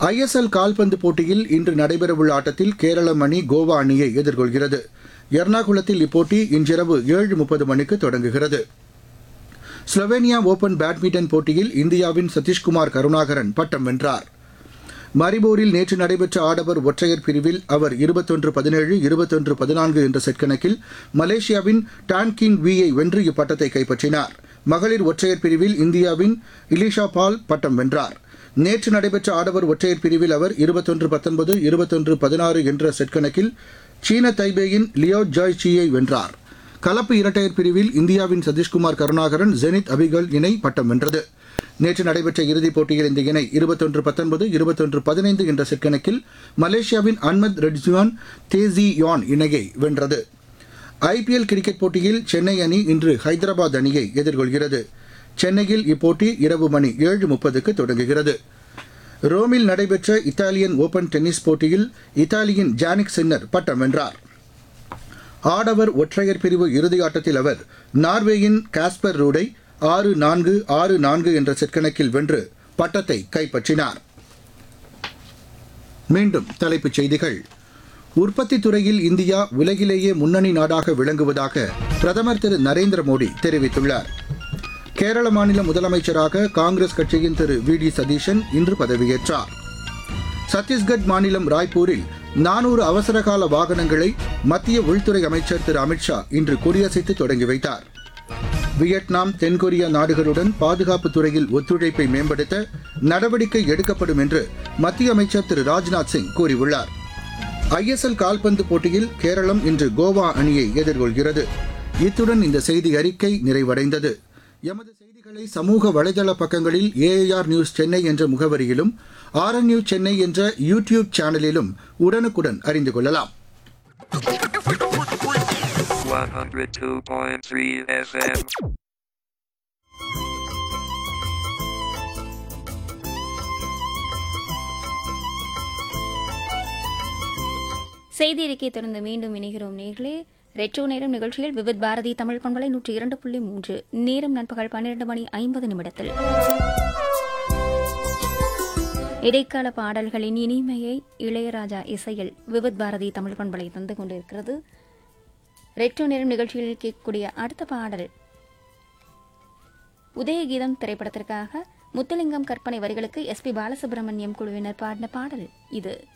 ISL கால்பந்து போட்டியில் இன்று நடைபெறவுள்ள ஆட்டத்தில் கேரளம் அணி கோவா அணியை எதிர்கொள்கிறது எர்ணாகுளத்தில் இப்போட்டி இன்றிரவு ஏழு முப்பது மணிக்கு தொடங்குகிறது ஸ்லோவேனியா ஓபன் பேட்மிண்டன் போட்டியில் இந்தியாவின் சதீஷ்குமார் கருணாகரன் பட்டம் வென்றார் மரிபூரில் நேற்று நடைபெற்ற ஆடவர் ஒற்றையர் பிரிவில் அவர் இருபத்தொன்று பதினேழு இருபத்தொன்று பதினான்கு என்ற செட் கணக்கில் மலேசியாவின் டான்கிங் வியை வென்று இப்பட்டத்தை கைப்பற்றினார் மகளிர் ஒற்றையர் பிரிவில் இந்தியாவின் இலிஷா பால் பட்டம் வென்றார் நேற்று நடைபெற்ற ஆடவர் ஒற்றையர் பிரிவில் அவர் இருபத்தொன்று பத்தொன்பது இருபத்தொன்று பதினாறு என்ற செட் கணக்கில் சீன தைபேயின் லியோ ஜாய் சியை வென்றார் கலப்பு இரட்டையர் பிரிவில் இந்தியாவின் சதீஷ்குமார் கருணாகரன் ஜெனித் அபிகல் இணை பட்டம் வென்றது நேற்று நடைபெற்ற இறுதிப் போட்டியில் இந்த இணை இருபத்தொன்று பத்தொன்பது இருபத்தொன்று பதினைந்து என்ற செட் கணக்கில் மலேசியாவின் அன்மத் ரெட்ஜுவான் தேசி யான் இணையை வென்றது ஐபிஎல் கிரிக்கெட் போட்டியில் சென்னை அணி இன்று ஹைதராபாத் அணியை எதிர்கொள்கிறது சென்னையில் இப்போட்டி இரவு மணி ஏழு முப்பதுக்கு தொடங்குகிறது ரோமில் நடைபெற்ற இத்தாலியன் ஓபன் டென்னிஸ் போட்டியில் இத்தாலியின் ஜானிக் சின்னர் பட்டம் வென்றார் ஆடவர் ஒற்றையர் பிரிவு இறுதி ஆட்டத்தில் அவர் நார்வேயின் காஸ்பர் ரூடை ஆறு நான்கு ஆறு நான்கு என்ற செட் கணக்கில் வென்று பட்டத்தை கைப்பற்றினார் மீண்டும் தலைப்புச் செய்திகள் உற்பத்தி துறையில் இந்தியா உலகிலேயே முன்னணி நாடாக விளங்குவதாக பிரதமர் திரு நரேந்திர மோடி தெரிவித்துள்ளார் கேரள மாநில முதலமைச்சராக காங்கிரஸ் கட்சியின் திரு வி டி சதீஷன் இன்று பதவியேற்றார் சத்தீஸ்கட் மாநிலம் ராய்ப்பூரில் நானூறு அவசரகால வாகனங்களை மத்திய உள்துறை அமைச்சர் திரு அமித்ஷா இன்று கொடியசைத்து தொடங்கி வைத்தார் வியட்நாம் தென்கொரியா நாடுகளுடன் பாதுகாப்பு துறையில் ஒத்துழைப்பை மேம்படுத்த நடவடிக்கை எடுக்கப்படும் என்று மத்திய அமைச்சர் திரு ராஜ்நாத் சிங் கூறியுள்ளார் ஐஎஸ்எல் கால்பந்து போட்டியில் கேரளம் இன்று கோவா அணியை எதிர்கொள்கிறது இத்துடன் இந்த செய்தி அறிக்கை நிறைவடைந்தது எமது செய்திகளை சமூக வலைதள பக்கங்களில் ஏஐஆர் நியூஸ் சென்னை என்ற முகவரியிலும் ஆர்என் நியூஸ் சென்னை என்ற யூடியூப் சேனலிலும் உடனுக்குடன் அறிந்து கொள்ளலாம் 102.3 FM. செய்தி அறிக்கை தொடர்ந்து மீண்டும் இணைகிறோம் நேர்களே ரெட்ரோ நேரம் நிகழ்ச்சியில் விவித் பாரதி தமிழ் பண்பலை நூற்றி இரண்டு புள்ளி மூன்று நேரம் நண்பகல் பன்னிரண்டு மணி ஐம்பது நிமிடத்தில் இடைக்கால பாடல்களின் இனிமையை இளையராஜா இசையில் விவித் பாரதி தமிழ் பண்பலை தந்து கொண்டிருக்கிறது ரெட்ரோ நேரம் நிகழ்ச்சியில் கேட்கக்கூடிய அடுத்த பாடல் உதயகீதம் திரைப்படத்திற்காக முத்துலிங்கம் கற்பனை வரிகளுக்கு எஸ்பி பாலசுப்ரமணியம் குழுவினர் பாடின பாடல் இது